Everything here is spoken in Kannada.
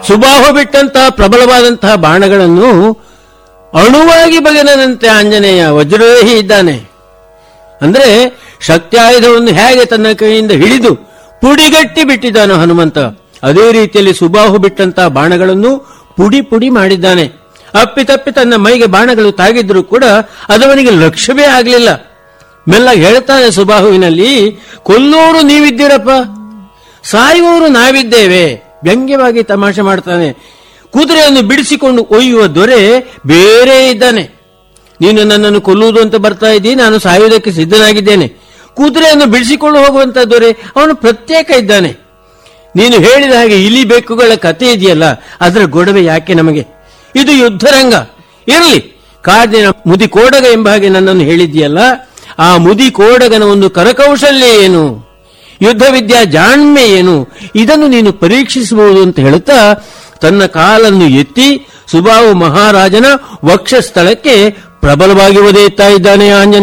ಸುಬಾಹು ಬಿಟ್ಟಂತಹ ಪ್ರಬಲವಾದಂತಹ ಬಾಣಗಳನ್ನು ಅಣುವಾಗಿ ಬಗೆದಂತೆ ಆಂಜನೇಯ ವಜ್ರದೇಹಿ ಇದ್ದಾನೆ ಅಂದ್ರೆ ಶಕ್ತಿ ಆಯುಧವನ್ನು ಹೇಗೆ ತನ್ನ ಕೈಯಿಂದ ಹಿಡಿದು ಪುಡಿಗಟ್ಟಿ ಬಿಟ್ಟಿದ್ದಾನೋ ಹನುಮಂತ ಅದೇ ರೀತಿಯಲ್ಲಿ ಸುಬಾಹು ಬಿಟ್ಟಂತಹ ಬಾಣಗಳನ್ನು ಪುಡಿ ಪುಡಿ ಮಾಡಿದ್ದಾನೆ ಅಪ್ಪಿತಪ್ಪಿ ತನ್ನ ಮೈಗೆ ಬಾಣಗಳು ತಾಗಿದ್ರು ಕೂಡ ಅದವನಿಗೆ ಲಕ್ಷ್ಯವೇ ಆಗಲಿಲ್ಲ ಮೆಲ್ಲ ಹೇಳ್ತಾನೆ ಸುಬಾಹುವಿನಲ್ಲಿ ಕೊಲ್ಲೋರು ನೀವಿದ್ದೀರಪ್ಪ ಸಾಯುವವರು ನಾವಿದ್ದೇವೆ ವ್ಯಂಗ್ಯವಾಗಿ ತಮಾಷೆ ಮಾಡ್ತಾನೆ ಕುದುರೆಯನ್ನು ಬಿಡಿಸಿಕೊಂಡು ಒಯ್ಯುವ ದೊರೆ ಬೇರೆ ಇದ್ದಾನೆ ನೀನು ನನ್ನನ್ನು ಕೊಲ್ಲುವುದು ಅಂತ ಬರ್ತಾ ಇದ್ದೀ ನಾನು ಸಾಯುವುದಕ್ಕೆ ಸಿದ್ಧನಾಗಿದ್ದೇನೆ ಕುದುರೆಯನ್ನು ಬಿಡಿಸಿಕೊಂಡು ಹೋಗುವಂತ ದೊರೆ ಅವನು ಪ್ರತ್ಯೇಕ ಇದ್ದಾನೆ ನೀನು ಹೇಳಿದ ಹಾಗೆ ಇಲಿ ಬೆಕ್ಕುಗಳ ಕಥೆ ಇದೆಯಲ್ಲ ಅದರ ಗೊಡವೆ ಯಾಕೆ ನಮಗೆ ಇದು ಯುದ್ಧರಂಗ ಇರಲಿ ಕಾಡಿನ ಮುದಿ ಕೋಡಗ ಎಂಬ ಹಾಗೆ ನನ್ನನ್ನು ಹೇಳಿದ್ಯಲ್ಲ ಆ ಮುದಿ ಕೋಡಗನ ಒಂದು ಕರಕೌಶಲ್ಯ ಏನು ಯುದ್ಧ ವಿದ್ಯಾ ಜಾಣ್ಮೆ ಏನು ಇದನ್ನು ನೀನು ಪರೀಕ್ಷಿಸಬಹುದು ಅಂತ ಹೇಳುತ್ತಾ ತನ್ನ ಕಾಲನ್ನು ಎತ್ತಿ ಸುಬಾವು ಮಹಾರಾಜನ ವಕ್ಷಸ್ಥಳಕ್ಕೆ ಪ್ರಬಲವಾಗಿ ಒದೆಯುತ್ತಾ ಇದ್ದಾನೆ ಆಂಜನೇಯ